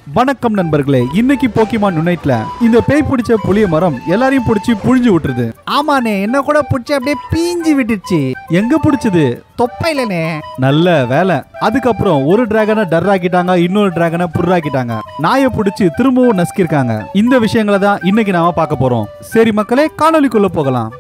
வணக்கம் நண்பர்களே இன்னைக்கு போக்கிமான் யுனைட்ல இந்த பேய் பிடிச்ச புளிய மரம் எல்லாரையும் பிடிச்சி புழிஞ்சு விட்டுருது ஆமாண்ணே என்ன கூட பிடிச்சி அப்படியே பீஞ்சு விட்டுச்சு எங்க பிடிச்சது தொப்பையிலனே நல்ல வேலை அதுக்கப்புறம் ஒரு டிராகனை டர் ஆக்கிட்டாங்க இன்னொரு டிராகனை புர்ராக்கிட்டாங்க நாயை பிடிச்சி திரும்பவும் நசுக்கிருக்காங்க இந்த விஷயங்களை தான் இன்னைக்கு நாம பார்க்க போறோம் சரி மக்களே காணொலிக்குள்ள போகலாம்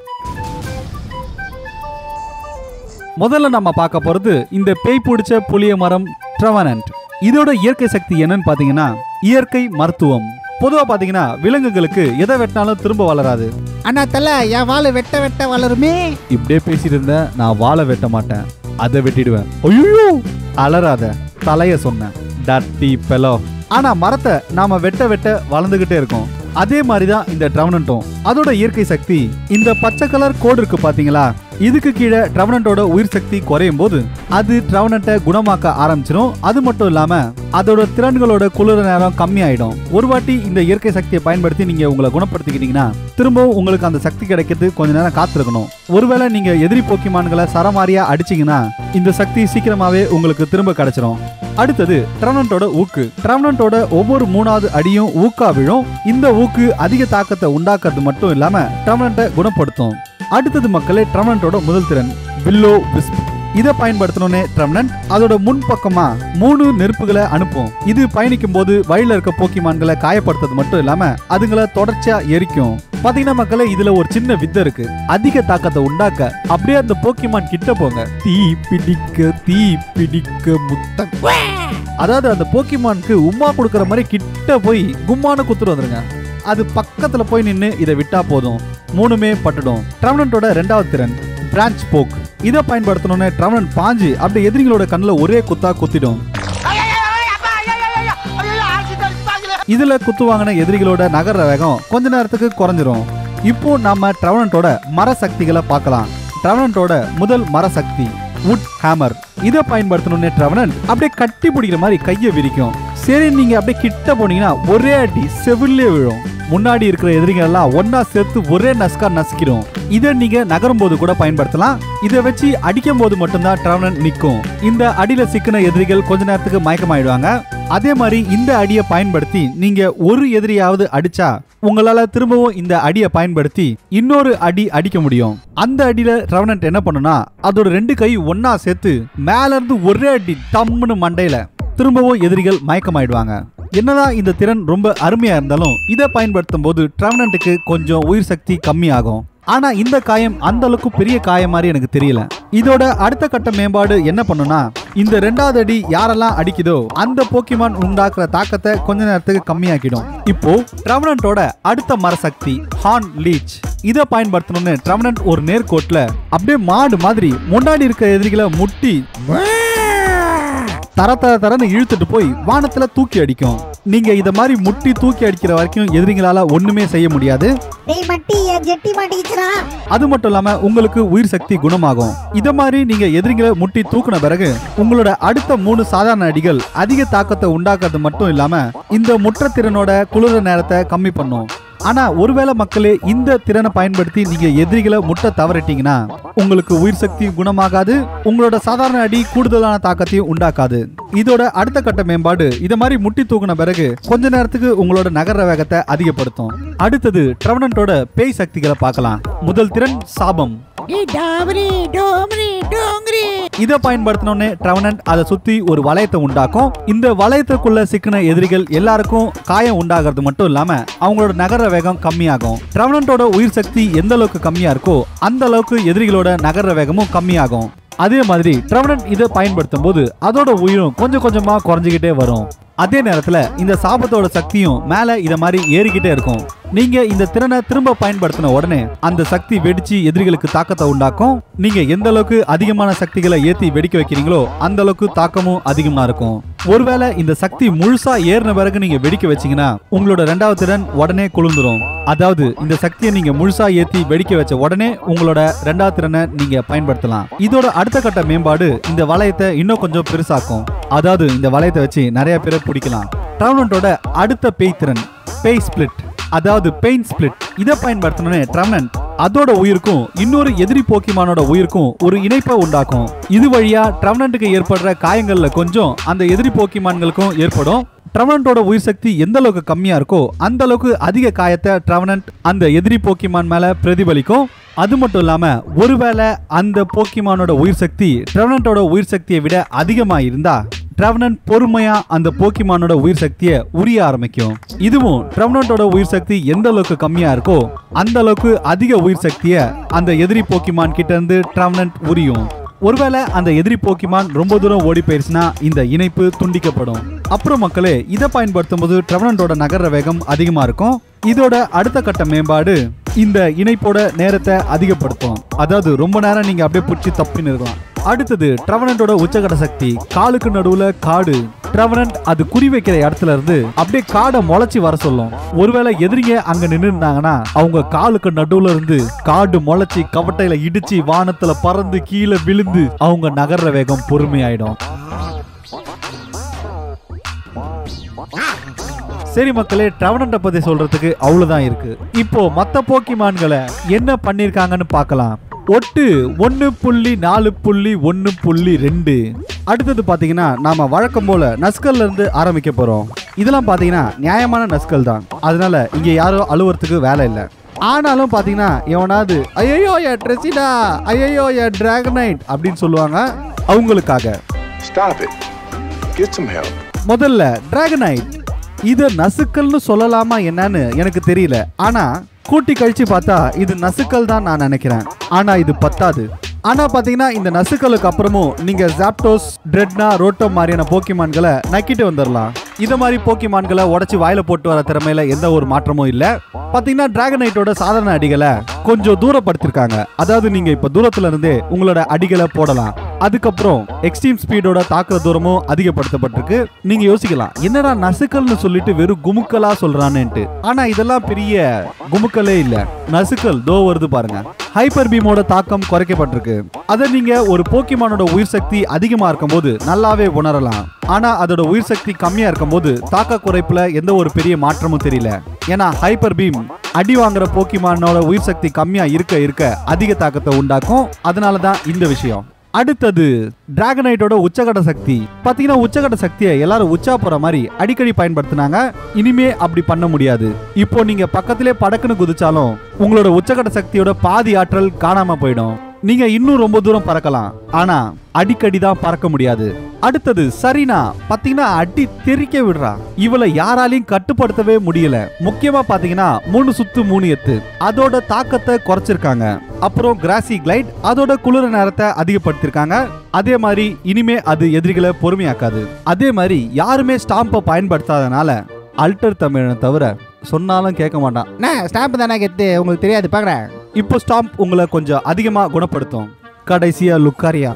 முதல்ல நம்ம பார்க்க போறது இந்த பேய் பிடிச்ச புளிய மரம் ட்ரவனன்ட் இதோட இயற்கை சக்தி என்னன்னு பாத்தீங்கன்னா இயற்கை மருத்துவம் பொதுவா பாத்தீங்கன்னா விலங்குகளுக்கு எதை வெட்டினாலும் திரும்ப வளராது அண்ணா தல என் வாழை வெட்ட வெட்ட வளருமே இப்படியே பேசிட்டு இருந்தேன் நான் வாழை வெட்ட மாட்டேன் அதை வெட்டிடுவேன் ஐயோ அலறாத தலைய சொன்னேன் டட்டி பெலோ ஆனா மரத்தை நாம வெட்ட வெட்ட வளர்ந்துகிட்டே இருக்கோம் அதே மாதிரி தான் இந்த ட்ரவனண்ட்டும் அதோட இயற்கை சக்தி இந்த பச்சை கலர் கோடு இருக்கு பாத்தீங்களா இதுக்கு கீழே ட்ரவனண்டோட உயிர் சக்தி குறையும் போது அது ட்ரவனண்ட்டை குணமாக்க ஆரம்பிச்சிடும் அது மட்டும் இல்லாம அதோட திறன்களோட குளிர நேரம் கம்மியாயிடும் ஒரு வாட்டி இந்த இயற்கை சக்தியை பயன்படுத்தி நீங்க உங்களை குணப்படுத்திக்கிட்டீங்கன்னா திரும்பவும் உங்களுக்கு அந்த சக்தி கிடைக்கிறது கொஞ்ச நேரம் காத்திருக்கணும் ஒருவேளை நீங்க எதிரி போக்கிமான்களை சரமாரியா அடிச்சீங்கன்னா இந்த சக்தி சீக்கிரமாவே உங்களுக்கு திரும்ப கிடைச்சிரும் அடுத்தது ட்ரவனண்டோட ஊக்கு ட்ரவனண்டோட ஒவ்வொரு மூணாவது அடியும் ஊக்கா விழும் இந்த ஊக்கு அதிக தாக்கத்தை உண்டாக்குறது மட்டும் இல்லாம ட்ரவனண்ட்டை குணப்படுத்தும் அடுத்தது மக்களே ட்ரவனண்டோட முதல் திறன் வில்லோ விஸ்ப் இதை பயன்படுத்தணும்னே ட்ரம்னன் அதோட முன் பக்கமா மூணு நெருப்புகளை அனுப்பும் இது பயணிக்கும் போது வழியில இருக்க போக்கிமான்களை காயப்படுத்துறது மட்டும் இல்லாம அதுங்களை தொடர்ச்சியா எரிக்கும் பாத்தீங்கன்னா மக்களே இதுல ஒரு சின்ன வித்தை இருக்கு அதிக தாக்கத்தை உண்டாக்க அப்படியே அந்த போக்கிமான் கிட்ட போங்க தீ பிடிக்க தீ பிடிக்க முத்தம் அதாவது அந்த போக்கிமானுக்கு உம்மா கொடுக்கற மாதிரி கிட்ட போய் கும்மான குத்துட்டு வந்துருங்க அது பக்கத்துல போய் நின்னு இதை விட்டா போதும் மூணுமே பட்டுடும் ட்ரவனண்டோட ரெண்டாவது திறன் பிரான்ச் போக் இதை பயன்படுத்தணும்னு ட்ரவனன் பாஞ்சு அப்படி எதிரிகளோட கண்ணில் ஒரே குத்தா குத்திடும் இதுல குத்து வாங்கின எதிரிகளோட நகர வேகம் கொஞ்ச நேரத்துக்கு குறைஞ்சிரும் இப்போ நாம ட்ரவனண்டோட மர சக்திகளை பார்க்கலாம் ட்ரவனண்டோட முதல் மர சக்தி வுட் ஹேமர் இதை பயன்படுத்தணும்னே ட்ரவனன் அப்படியே கட்டி பிடிக்கிற மாதிரி கையை விரிக்கும் சரி நீங்க அப்படியே கிட்ட போனீங்கன்னா ஒரே அடி செவிலே விழும் முன்னாடி இருக்கிற எதிரிகள் எல்லாம் ஒன்னா சேர்த்து ஒரே நஸ்கா நசுக்கிடும் இதை நீங்க நகரும் போது கூட பயன்படுத்தலாம் இதை வச்சு அடிக்கும் போது மட்டும்தான் ட்ரவனன் நிற்கும் இந்த அடியில சிக்கின எதிரிகள் கொஞ்ச நேரத்துக்கு மயக்கமாயிடுவாங்க அதே மாதிரி இந்த அடியை பயன்படுத்தி நீங்க ஒரு எதிரியாவது அடிச்சா உங்களால திரும்பவும் இந்த அடியை பயன்படுத்தி இன்னொரு அடி அடிக்க முடியும் அந்த அடியில ரெவனன்ட் என்ன பண்ணுனா அதோட ரெண்டு கை ஒன்னா சேர்த்து மேல இருந்து ஒரே அடி டம்முன்னு மண்டையில திரும்பவும் எதிரிகள் மயக்கமாயிடுவாங்க என்னதான் இந்த திறன் ரொம்ப அருமையா இருந்தாலும் இதை பயன்படுத்தும் போது ட்ரவனண்ட்டுக்கு கொஞ்சம் உயிர் சக்தி கம்மியாகும் ஆனா இந்த காயம் அந்த அளவுக்கு பெரிய காயம் மாதிரி எனக்கு தெரியல இதோட அடுத்த கட்ட மேம்பாடு என்ன பண்ணுனா இந்த ரெண்டாவது அடி யாரெல்லாம் அடிக்குதோ அந்த போக்கிமான் உண்டாக்குற தாக்கத்தை கொஞ்ச நேரத்துக்கு கம்மியாக்கிடும் இப்போ ட்ரவனண்டோட அடுத்த மரசக்தி ஹார்ன் லீச் இதை பயன்படுத்தணும்னு ட்ரவனண்ட் ஒரு நேர்கோட்ல அப்படியே மாடு மாதிரி முன்னாடி இருக்க எதிரிகளை முட்டி தர தர தரன்னு இழுத்துட்டு போய் வானத்துல தூக்கி அடிக்கும் நீங்க இத மாதிரி முட்டி தூக்கி அடிக்கிற வரைக்கும் எதிரிங்களால ஒண்ணுமே செய்ய முடியாது டேய் மட்டி என் ஜெட்டி மாட்டிக்கிச்சுடா அது மட்டும் இல்லாம உங்களுக்கு உயிர் சக்தி குணமாகும் இத மாதிரி நீங்க எதிரிங்களை முட்டி தூக்குன பிறகு உங்களோட அடுத்த மூணு சாதாரண அடிகள் அதிக தாக்கத்தை உண்டாக்குறது மட்டும் இல்லாம இந்த முற்றத்திறனோட குளிர நேரத்தை கம்மி பண்ணும் ஆனா ஒருவேளை மக்களே இந்த திறனை பயன்படுத்தி நீங்க எதிரிகளை முட்டை தவறிட்டீங்கன்னா உங்களுக்கு உயிர் சக்தி குணமாகாது உங்களோட சாதாரண அடி கூடுதலான தாக்கத்தையும் உண்டாக்காது இதோட அடுத்த கட்ட மேம்பாடு இத மாதிரி முட்டி தூக்குன பிறகு கொஞ்ச நேரத்துக்கு உங்களோட நகர வேகத்தை அதிகப்படுத்தும் அடுத்தது ட்ரவனண்டோட பேய் சக்திகளை பார்க்கலாம் முதல் திறன் சாபம் டேய் டாமரி டோமரி டோங்கரி இதை பயன்படுத்தினோடனே ட்ரவனண்ட் அதை சுத்தி ஒரு வளையத்தை உண்டாக்கும் இந்த வளையத்துக்குள்ள சிக்கின எதிரிகள் எல்லாருக்கும் காயம் உண்டாகிறது மட்டும் இல்லாம அவங்களோட நகர வேகம் கம்மியாகும் ட்ரவனண்டோட உயிர் சக்தி எந்த அளவுக்கு கம்மியா இருக்கோ அந்த அளவுக்கு எதிரிகளோட நகர வேகமும் கம்மியாகும் அதே மாதிரி ட்ரவனண்ட் இதை பயன்படுத்தும் போது அதோட உயிரும் கொஞ்சம் கொஞ்சமா குறைஞ்சிக்கிட்டே வரும் அதே நேரத்துல இந்த சாபத்தோட சக்தியும் மேல இத மாதிரி ஏறிக்கிட்டே இருக்கும் நீங்க இந்த திறனை திரும்ப பயன்படுத்தின உடனே அந்த சக்தி வெடிச்சு எதிரிகளுக்கு தாக்கத்தை உண்டாக்கும் நீங்க எந்த அளவுக்கு அதிகமான சக்திகளை ஏத்தி வெடிக்க வைக்கிறீங்களோ அந்த அளவுக்கு தாக்கமும் அதிகமா இருக்கும் ஒருவேளை இந்த சக்தி முழுசா ஏறின பிறகு நீங்க வெடிக்க வச்சீங்கன்னா உங்களோட ரெண்டாவது திறன் உடனே குளிர்ந்துரும் அதாவது இந்த சக்தியை நீங்க முழுசா ஏத்தி வெடிக்க வச்ச உடனே உங்களோட ரெண்டாவது திறனை நீங்க பயன்படுத்தலாம் இதோட அடுத்த கட்ட மேம்பாடு இந்த வளையத்தை இன்னும் கொஞ்சம் பெருசாக்கும் அதாவது இந்த வளையத்தை வச்சு நிறைய பேரை பிடிக்கலாம் ட்ரவனண்டோட அடுத்த பேய் திறன் பேய் ஸ்பிளிட் அதாவது பெயின் ஸ்பிளிட் இதை பயன்படுத்தணும்னு ட்ரவனண்ட் அதோட உயிருக்கும் இன்னொரு எதிரி போக்கிமானோட உயிருக்கும் ஒரு இணைப்பை உண்டாக்கும் இது வழியா ட்ரவனண்ட்டுக்கு ஏற்படுற காயங்கள்ல கொஞ்சம் அந்த எதிரி போக்கிமான்களுக்கும் ஏற்படும் ட்ரவனண்டோட உயிர் சக்தி எந்த அளவுக்கு கம்மியா இருக்கோ அந்த அளவுக்கு அதிக காயத்தை ட்ரவனண்ட் அந்த எதிரி போக்கிமான் மேல பிரதிபலிக்கும் அது மட்டும் இல்லாம ஒருவேளை அந்த போக்கிமானோட உயிர் சக்தி ட்ரவனண்டோட உயிர் சக்தியை விட அதிகமா இருந்தா ட்ரவனன் பொறுமையா அந்த போக்கிமானோட உயிர் சக்தியை உரிய ஆரம்பிக்கும் இதுவும் ட்ரவனண்டோட உயிர் சக்தி எந்த அளவுக்கு கம்மியா இருக்கோ அந்த அளவுக்கு அதிக உயிர் சக்தியை அந்த எதிரி போக்கிமான் கிட்ட இருந்து ட்ரவனன்ட் உரியும் ஒருவேளை அந்த எதிரி போக்கிமான் ரொம்ப தூரம் ஓடி போயிருச்சுன்னா இந்த இணைப்பு துண்டிக்கப்படும் அப்புறம் மக்களே இதை பயன்படுத்தும் போது ட்ரவனண்டோட நகர்ற வேகம் அதிகமா இருக்கும் இதோட அடுத்த கட்ட மேம்பாடு இந்த இணைப்போட நேரத்தை அதிகப்படுத்தும் அதாவது ரொம்ப நேரம் நீங்க அப்படியே பிடிச்சி தப்பின்னு இருக்கலாம் அடுத்தது ட்ரவனண்டோட உச்சகட சக்தி காலுக்கு நடுவுல காடு ட்ரவனண்ட் அது குறி வைக்கிற இடத்துல இருந்து அப்படியே காடை முளைச்சி வர சொல்லும் ஒருவேளை எதிரிங்க அங்க நின்று இருந்தாங்கன்னா அவங்க காலுக்கு நடுவுல இருந்து காடு முளைச்சி கவட்டையில இடிச்சு வானத்துல பறந்து கீழே விழுந்து அவங்க நகர்ற வேகம் பொறுமையாயிடும் சரி மக்களே ட்ரவனண்ட பத்தி சொல்றதுக்கு அவ்வளவுதான் இருக்கு இப்போ மத்த போக்கிமான்களை என்ன பண்ணிருக்காங்கன்னு பார்க்கலாம் ஒட்டு ஒன்னு புள்ளி நாலு புள்ளி ஒன்னு புள்ளி ரெண்டு அடுத்தது பாத்தீங்கன்னா நாம வழக்கம் போல நஸ்கல்ல இருந்து ஆரம்பிக்க போறோம் இதெல்லாம் பாத்தீங்கன்னா நியாயமான நஸ்கல் தான் அதனால இங்க யாரும் அழுவுறதுக்கு வேலை இல்லை ஆனாலும் பாத்தீங்கன்னா எவனாவது ஐயோ எ ட்ரெஸிடா ஐயோ எ டிராகனைட் அப்படின்னு சொல்லுவாங்க அவங்களுக்காக Stop it. Get some help. முதல்ல டிராகனைட் இத நசுக்கல்னு சொல்லலாமா என்னன்னு எனக்கு தெரியல ஆனா கூட்டி கழிச்சு பார்த்தா இது நசுக்கல் தான் நான் நினைக்கிறேன் ஆனா இது பத்தாது ஆனா பாத்தீங்கன்னா இந்த நசுக்கலுக்கு அப்புறமும் நீங்க ஜாப்டோஸ் ட்ரெட்னா ரோட்டோ மாதிரியான போக்கிமான்களை நக்கிட்டு வந்துடலாம் இத மாதிரி போக்கிமான்களை உடைச்சு வாயில போட்டு வர திறமையில எந்த ஒரு மாற்றமும் இல்ல பாத்தீங்கன்னா டிராகனைட்டோட சாதாரண அடிகளை கொஞ்சம் தூரப்படுத்திருக்காங்க அதாவது நீங்க இப்ப தூரத்துல இருந்தே உங்களோட அடிகளை போடலாம் அதுக்கப்புறம் எக்ஸ்ட்ரீம் ஸ்பீடோட தாக்குற தூரமும் அதிகப்படுத்தப்பட்டிருக்கு நீங்க யோசிக்கலாம் என்னடா நசுக்கல்னு சொல்லிட்டு வெறும் குமுக்கலா சொல்றானேன்ட்டு ஆனா இதெல்லாம் பெரிய குமுக்கலே இல்ல நசுக்கல் தோ வருது பாருங்க ஹைப்பர் பீமோட தாக்கம் குறைக்கப்பட்டிருக்கு அதை நீங்க ஒரு போக்கிமானோட உயிர் சக்தி அதிகமா இருக்கும்போது நல்லாவே உணரலாம் ஆனா அதோட உயிர் சக்தி கம்மியா இருக்கும்போது தாக்க குறைப்புல எந்த ஒரு பெரிய மாற்றமும் தெரியல ஏன்னா ஹைப்பர் பீம் அடி வாங்குற போக்கிமானோட உயிர் சக்தி கம்மியா இருக்க இருக்க அதிக தாக்கத்தை உண்டாக்கும் அதனால தான் இந்த விஷயம் அடுத்தது டிராகனைட்டோட உச்சகட சக்தி பாத்தீங்கன்னா உச்சகட சக்தியை எல்லாரும் உச்சா போற மாதிரி அடிக்கடி பயன்படுத்தினாங்க இனிமே அப்படி பண்ண முடியாது இப்போ நீங்க பக்கத்திலே படக்குன்னு குதிச்சாலும் உங்களோட உச்சகட சக்தியோட பாதி ஆற்றல் காணாம போயிடும் நீங்க இன்னும் ரொம்ப தூரம் பறக்கலாம் ஆனா அடிக்கடி தான் பறக்க முடியாது அடுத்தது சரினா பாத்தீங்கன்னா அடி தெறிக்க விடுறா இவளை யாராலையும் கட்டுப்படுத்தவே முடியல முக்கியமா பாத்தீங்கன்னா மூணு சுத்து மூணு எத்து அதோட தாக்கத்தை குறைச்சிருக்காங்க அப்புறம் கிராசி கிளைட் அதோட குளிர நேரத்தை அதிகப்படுத்திருக்காங்க அதே மாதிரி இனிமே அது எதிரிகளை பொறுமையாக்காது அதே மாதிரி யாருமே ஸ்டாம்பை பயன்படுத்தாதனால அல்டர் தமிழனை தவிர சொன்னாலும் கேட்க மாட்டான் என்ன ஸ்டாம்ப் தானே கெத்து உங்களுக்கு தெரியாது பார்க்குறேன் இப்போ ஸ்டாம்ப் உங்களை கொஞ்சம் அதிகமா குணப்படுத்தும் கடைசியா லுக்காரியா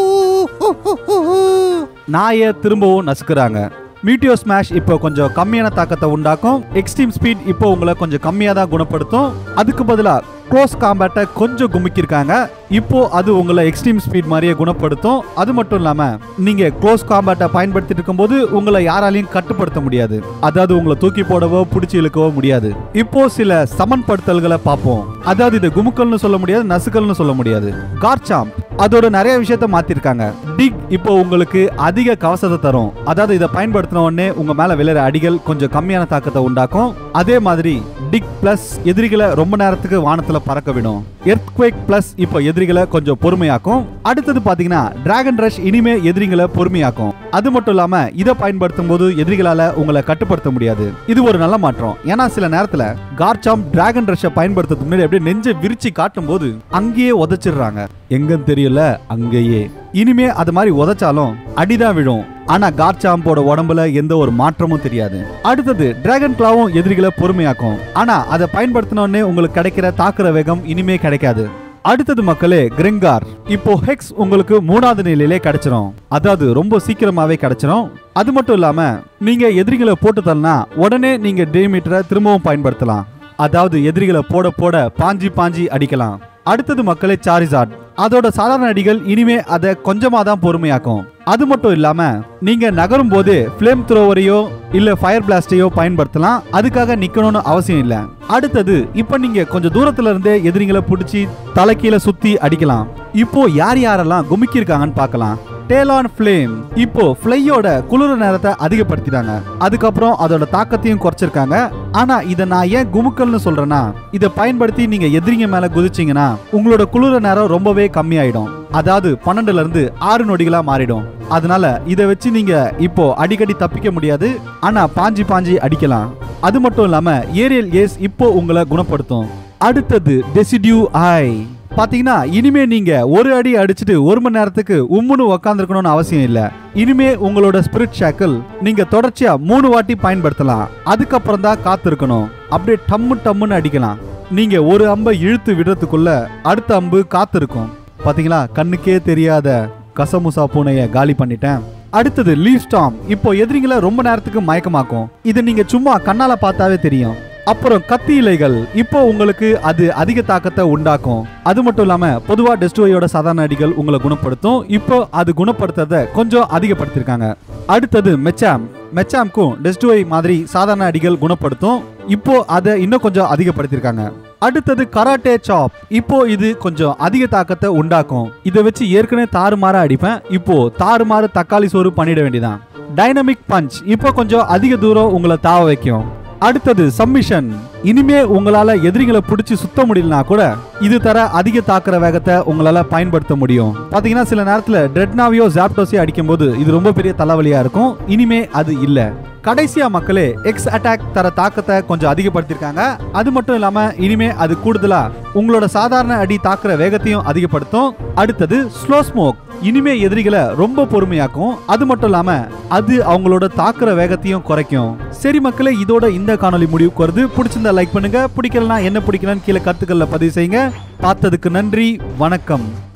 நாயை திரும்பவும் நசுக்குறாங்க மீட்டியோ ஸ்மாஷ் இப்போ கொஞ்சம் கம்மியான தாக்கத்தை உண்டாக்கும் எக்ஸ்ட்ரீம் ஸ்பீட் இப்போ உங்களை கொஞ்சம் கம்மியா தான் குணப்படுத்தும் அதுக்கு பதிலா க்ளோஸ் காம்பேட்டை கொஞ்சம் குமிக்கிருக்காங்க இப்போ அது உங்களை எக்ஸ்ட்ரீம் ஸ்பீட் மாதிரியே குணப்படுத்தும் அது மட்டும் இல்லாம நீங்க க்ளோஸ் காம்பேட்டை பயன்படுத்திட்டு இருக்கும்போது உங்களை யாராலையும் கட்டுப்படுத்த முடியாது அதாவது உங்களை தூக்கி போடவோ பிடிச்சி இழுக்கவோ முடியாது இப்போ சில சமன்படுத்தல்களை பார்ப்போம் அதாவது இது குமுக்கல்னு சொல்ல முடியாது நசுக்கல்னு சொல்ல முடியாது கார்சாம்ப் அதோட நிறைய விஷயத்த மாத்திருக்காங்க டிக் இப்போ உங்களுக்கு அதிக கவசத்தை தரும் அதாவது இதை பயன்படுத்தின உடனே உங்க மேல விழுற அடிகள் கொஞ்சம் கம்மியான தாக்கத்தை உண்டாக்கும் அதே மாதிரி டிக் பிளஸ் எதிரிகளை ரொம்ப நேரத்துக்கு வானத்துல பறக்க விடும் எர்த்குவேக் பிளஸ் இப்போ எதிரிகளை கொஞ்சம் பொறுமையாக்கும் அடுத்தது பாத்தீங்கன்னா டிராகன் ரஷ் இனிமே எதிரிகளை பொறுமையாக்கும் அது மட்டும் இல்லாம இதை பயன்படுத்தும் போது எதிரிகளால உங்களை கட்டுப்படுத்த முடியாது இது ஒரு நல்ல மாற்றம் ஏன்னா சில நேரத்துல கார்சாம் டிராகன் ரஷை பயன்படுத்துறதுக்கு முன்னாடி அப்படியே நெஞ்சை விரிச்சு காட்டும் போது அங்கேயே உதைச்சிடுறாங்க எங்கன்னு தெரியல அங்கேயே இனிமே அது மாதிரி உதைச்சாலும் அடிதான் விழும் ஆனா கார்சாம்போட உடம்புல எந்த ஒரு மாற்றமும் தெரியாது அடுத்தது டிராகன் கிளாவும் எதிரிகளை பொறுமையாக்கும் ஆனா அதை பயன்படுத்தின உடனே உங்களுக்கு கிடைக்கிற தாக்குற வேகம் இனிமே கிடைக்காது அடுத்தது மக்களே கிரெங்கார் இப்போ ஹெக்ஸ் உங்களுக்கு மூணாவது நிலையிலே கிடைச்சிரும் அதாவது ரொம்ப சீக்கிரமாவே கிடைச்சிரும் அது மட்டும் இல்லாம நீங்க எதிரிகளை போட்டு தரனா உடனே நீங்க டேமீட்டரை திரும்பவும் பயன்படுத்தலாம் அதாவது எதிரிகளை போட போட பாஞ்சி பாஞ்சி அடிக்கலாம் அடுத்தது மக்களே சாரிசாட் அதோட சாதாரண அடிகள் இனிமே அதை கொஞ்சமா தான் பொறுமையாக்கும் அது மட்டும் இல்லாம நீங்க நகரும் போது ஃபிளேம் த்ரோவரையோ இல்ல ஃபயர் பிளாஸ்டையோ பயன்படுத்தலாம் அதுக்காக நிக்கணும்னு அவசியம் இல்ல அடுத்தது இப்போ நீங்க கொஞ்சம் தூரத்துல இருந்தே எதிரிகளை பிடிச்சி தலைக்கீழ சுத்தி அடிக்கலாம் இப்போ யார் யாரெல்லாம் குமிக்கி இருக்காங்கன்னு பார்க்கலாம் டேலான் ஃப்ளேம் இப்போ ஃப்ளையோட குளிர நேரத்தை அதிகப்படுத்திட்டாங்க அதுக்கப்புறம் அதோட தாக்கத்தையும் குறைச்சிருக்காங்க ஆனா இத நான் ஏன் குமுக்கல்னு சொல்றேன்னா இதை பயன்படுத்தி நீங்க எதிரிங்க மேல குதிச்சீங்கன்னா உங்களோட குளிர நேரம் ரொம்பவே கம்மியாயிடும் அதாவது பன்னெண்டுல இருந்து ஆறு நொடிகளா மாறிடும் அதனால இதை வச்சு நீங்க இப்போ அடிக்கடி தப்பிக்க முடியாது ஆனா பாஞ்சி பாஞ்சி அடிக்கலாம் அது மட்டும் இல்லாம ஏரியல் ஏஸ் இப்போ உங்களை குணப்படுத்தும் அடுத்தது டெசிடியூ ஐ பாத்தீங்கன்னா இனிமே நீங்க ஒரு அடி அடிச்சுட்டு ஒரு மணி நேரத்துக்கு உம்முன்னு உக்காந்துருக்கணும்னு அவசியம் இல்ல இனிமே உங்களோட ஸ்பிரிட் ஷாக்கிள் நீங்க தொடர்ச்சியா மூணு வாட்டி பயன்படுத்தலாம் அதுக்கப்புறம் தான் காத்திருக்கணும் அப்படியே டம்மு டம்முன்னு அடிக்கலாம் நீங்க ஒரு அம்பை இழுத்து விடுறதுக்குள்ள அடுத்த அம்பு காத்திருக்கும் பாத்தீங்களா கண்ணுக்கே தெரியாத கசமுசா பூனைய காலி பண்ணிட்டேன் அடுத்தது லீவ் ஸ்டாம் இப்போ எதிரிங்களை ரொம்ப நேரத்துக்கு மயக்கமாக்கும் இது நீங்க சும்மா கண்ணால பார்த்தாவே தெரியும் அப்புறம் கத்தி இலைகள் இப்போ உங்களுக்கு அது அதிக தாக்கத்தை உண்டாக்கும் அது மட்டும் இல்லாம பொதுவா டெஸ்டுவையோட சாதாரண அடிகள் உங்களை குணப்படுத்தும் இப்போ அது குணப்படுத்துறத கொஞ்சம் அதிகப்படுத்திருக்காங்க அடுத்தது மெச்சாம் மெச்சாம்க்கும் டெஸ்டுவை மாதிரி சாதாரண அடிகள் குணப்படுத்தும் இப்போ அதை இன்னும் கொஞ்சம் அதிகப்படுத்திருக்காங்க அடுத்தது கராட்டே சாப் இப்போ இது கொஞ்சம் அதிக தாக்கத்தை உண்டாக்கும் இதை வச்சு ஏற்கனவே தாறுமாறா அடிப்பேன் இப்போ தாறுமாறு தக்காளி சோறு பண்ணிட வேண்டியதான் டைனமிக் பஞ்ச் இப்போ கொஞ்சம் அதிக தூரம் உங்களை தாவ வைக்கும் அடுத்தது சம்மிஷன் இனிமே உங்களால எதிரிகளை பிடிச்சி சுத்த முடியலனா கூட இது தர அதிக தாக்குற வேகத்தை உங்களால பயன்படுத்த முடியும் பாத்தீங்கன்னா சில நேரத்துல ட்ரெட்னாவியோ ஜாப்டோஸையோ அடிக்கும்போது இது ரொம்ப பெரிய தலைவலியா இருக்கும் இனிமே அது இல்ல கடைசியா மக்களே எக்ஸ் அட்டாக் தர தாக்கத்தை கொஞ்சம் அதிகப்படுத்திருக்காங்க அது மட்டும் இல்லாம இனிமே அது கூடுதலா உங்களோட சாதாரண அடி தாக்குற வேகத்தையும் அதிகப்படுத்தும் அடுத்தது ஸ்லோ ஸ்மோக் இனிமே எதிரிகளை ரொம்ப பொறுமையாக்கும் அது மட்டும் இல்லாம அது அவங்களோட தாக்குற வேகத்தையும் குறைக்கும் சரி மக்களே இதோட இந்த காணொளி முடிவுக்கு வருது பிடிச்சிருந்தா லைக் பண்ணுங்க பிடிக்கலனா என்ன பிடிக்கலன்னு கீழே கருத்துக்கள்ல பதிவு செய்யுங்க பார்த்ததுக்கு நன்றி வணக்கம்